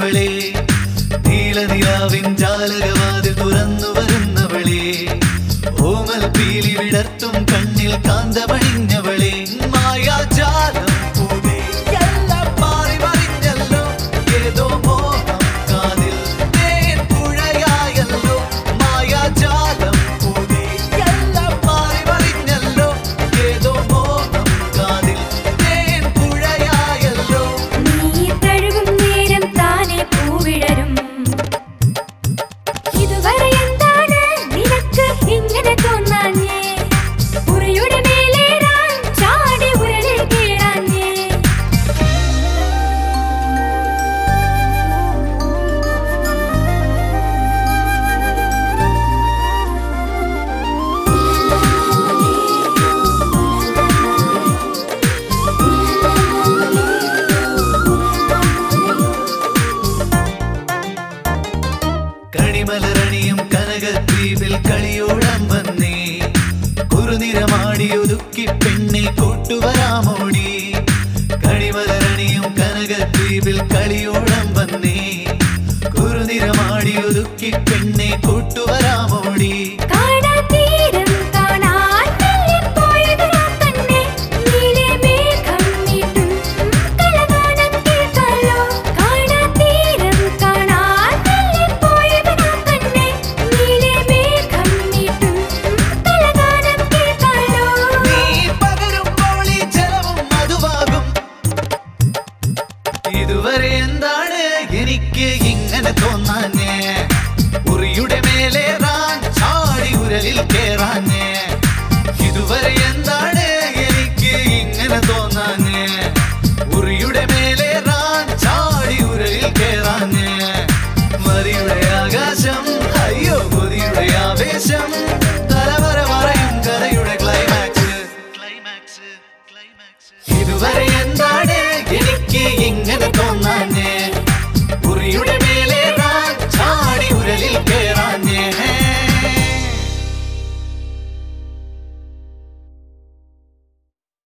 വരുന്നവളെ നീലനിലാവിൻ ജാലകവാതിൽ തുറന്നു വരുന്നവളെ ഓമൽ പീലി വിടർത്തും കണ്ണിൽ കാന്തമണിഞ്ഞവളെ മായാജാലം പൂവേ എല്ലാം മാറി മറിഞ്ഞല്ലോ ഏതോ മോഹം കാതിൽ തേൻ പുഴയായല്ലോ മായാജാലം പൂവേ എല്ലാം മാറി മറിഞ്ഞല്ലോ ഏതോ മോഹം കാതിൽ തേൻ പുഴയായല്ലോ നീ തഴുകും നേരം താനെ പൂവിടരും ഇതുവരെ എന്താണ് നിനക്ക് ഇങ്ങനെ തോന്നാഞ്ഞേ ഉറയുടെ മേലേറാൻ ചാടി ഉരലിൽ കേറാഞ്ഞേ കണിമലരണിയും കനകദ്വീപിൽ കളിയോടാൻ വന്നേ കുറുനിറമാടി ഒതുക്കി പെണ്ണെ കൂട്ടുവരാമോടി കണിമലരണിയും കനകദ്വീപിൽ കളിയോടാൻ വന്നേ കുറുനിറമാടി ഒതുക്കി പെണ്ണെ കൂട്ടുവരാമോടി കാണാതീരം കാണാൻ മെല്ലിപ്പോയതൊരാ കണ്ണേ നീലെ മേഘം മീട്ടും കളഗാനം കേൾക്കാലോ കാണാതീരം കാണാൻ മെല്ലിപ്പോയതൊരാ കണ്ണേ നീലെ മേഘം മീട്ടും കളഗാനം കേൾക്കാലോ നീ പകരുമ്പോൾ ഈ ജലവും മധുവാകും ഇതുവരെ എന്താണ് എനിക്ക് ഇങ്ങനെ തോന്നാഞ്ഞേ ഉറിയുടെ മേലേറാൻ ചാടി ഉരലിൽ കേറാഞ്ഞേ ഇതുവരെ എന്താണ് എനിക്ക് ഇങ്ങനെ തോന്നാഞ്ഞേ ഉറിയുടെ മേലേറാൻ ചാടി ഉരലിൽ കേറാഞ്ഞേ മറിയുടെ ആകാശം അയ്യോ കൊതിയുടെ ആവേശം തലവര മറയും കഥയുടെ ക്ലൈമാക്സ് ക്ലൈമാക്സ് ക്ലൈമാക്സ് ഇതുവരെ എന്താ